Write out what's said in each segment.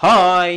hi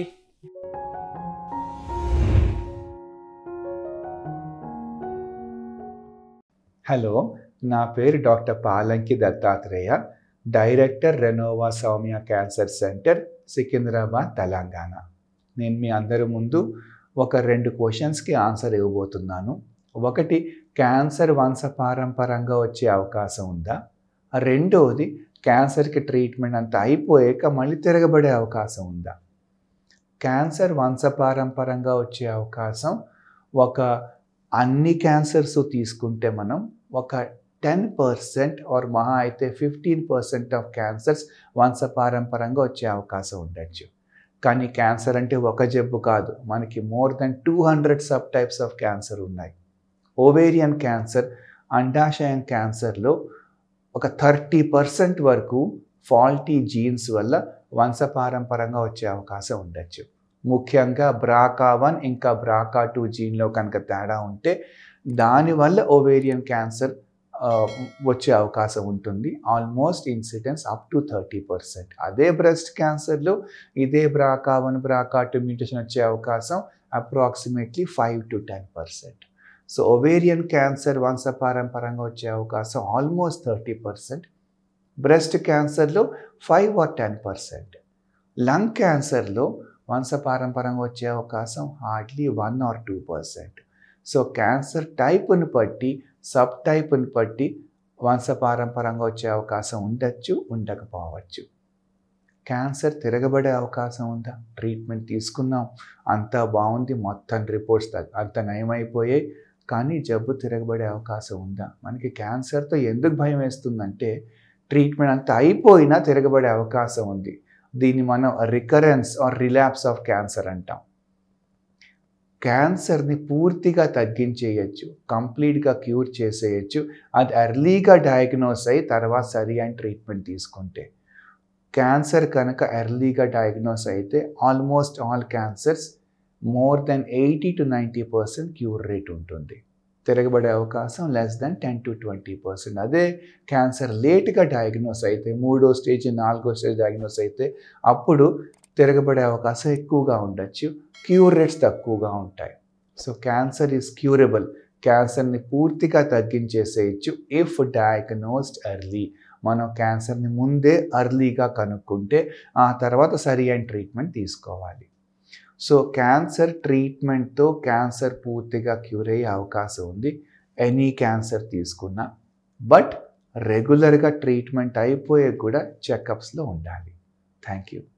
hello నా పేరు doctor Palanki Dattatreya director Renova Soumya cancer centre Secunderabad Telangana నేను మీ అందరి ముందు ఒక రెండు క్వశ్చన్స్కి ఆన్సర్ ఇవ్వబోతున్నాను ఒకటి క్యాన్సర్ వంశపారంపరంగా వచ్చే అవకాశం ఉందా రెండవది క్యాన్సర్కి ట్రీట్మెంట్ అంతా అయిపోయాక మళ్ళీ తిరగబడే అవకాశం ఉందా క్యాన్సర్ వంశపారంపరంగా వచ్చే అవకాశం ఒక అన్ని క్యాన్సర్స్ తీసుకుంటే మనం ఒక టెన్ పర్సెంట్ ఆర్ మహా అయితే ఫిఫ్టీన్ పర్సెంట్ ఆఫ్ క్యాన్సర్స్ వంశపారంపరంగా వచ్చే అవకాశం ఉండొచ్చు కానీ క్యాన్సర్ అంటే ఒక జబ్బు కాదు మనకి more than two hundred sub types of cancer ఉన్నాయి ఓవేరియన్ క్యాన్సర్ అండాశయం క్యాన్సర్లో ఒక థర్టీ పర్సెంట్ వరకు ఫాల్టీ జీన్స్ వల్ల వంశపారంపరంగా వచ్చే అవకాశం ఉండొచ్చు ముఖ్యంగా బ్రాకా వన్ ఇంకా బ్రాకా టూ జీన్లో కనుక తేడా ఉంటే దానివల్ల ఓవేరియన్ క్యాన్సర్ వచ్చే అవకాశం ఉంటుంది almost incidence up to thirty percent అదే బ్రెస్ట్ క్యాన్సర్లో ఇదే BRCA one BRCA two mutation వచ్చే అవకాశం approximately five to ten percent so ovarian cancer వంశపారంపరంగా వచ్చే అవకాశం ఆల్మోస్ట్ థర్టీ పర్సెంట్ బ్రెస్ట్ క్యాన్సర్లో five or ten percent lung క్యాన్సర్లో వంశపారంపరంగా వచ్చే అవకాశం hardly one or two percent so cancer టైప్ను బట్టి సబ్ టైప్ను బట్టి వంశపారంపరంగా వచ్చే అవకాశం ఉండొచ్చు ఉండకపోవచ్చు క్యాన్సర్ తిరగబడే అవకాశం ఉందా ట్రీట్మెంట్ తీసుకున్నాం అంతా బాగుంది మొత్తం రిపోర్ట్స్ అంత నయమైపోయాయి కానీ జబ్బు తిరగబడే అవకాశం ఉందా మనకి క్యాన్సర్తో ఎందుకు భయం వేస్తుందంటే ట్రీట్మెంట్ అంతా అయిపోయినా తిరగబడే అవకాశం ఉంది దీన్ని మనం recurrence or relapse of cancer అంటాం క్యాన్సర్ని పూర్తిగా తగ్గించేయచ్చు కంప్లీట్గా క్యూర్ చేసేయచ్చు అది ఎర్లీగా డయాగ్నోస్ అయ్యి తర్వాత సరి అయిన ట్రీట్మెంట్ తీసుకుంటే క్యాన్సర్ కనుక ఎర్లీగా డయాగ్నోస్ అయితే almost all cancers more than eighty to ninety percent cure rate ఉంటుంది తిరగబడే అవకాశం less than ten to twenty percent అదే క్యాన్సర్ లేట్గా డయాగ్నోస్ అయితే మూడో స్టేజ్ నాలుగో స్టేజ్ డయాగ్నోస్ అయితే అప్పుడు తిరగబడే అవకాశం ఎక్కువగా ఉండొచ్చు క్యూర్ రేట్స్ తక్కువగా ఉంటాయి సో క్యాన్సర్ ఈజ్ క్యూరబుల్ క్యాన్సర్ని పూర్తిగా తగ్గించేసేయచ్చు ఇఫ్ డయాగ్నోస్డ్ ఎర్లీ మనం క్యాన్సర్ని ముందే అర్లీగా కనుక్కుంటే ఆ తర్వాత సరి అయిన ట్రీట్మెంట్ తీసుకోవాలి సో క్యాన్సర్ ట్రీట్మెంట్తో క్యాన్సర్ పూర్తిగా క్యూర్ అయ్యే అవకాశం ఉంది ఎనీ క్యాన్సర్ తీసుకున్నా బట్ రెగ్యులర్గా ట్రీట్మెంట్ అయిపోయే కూడా చెకప్స్లో ఉండాలి థ్యాంక్ యూ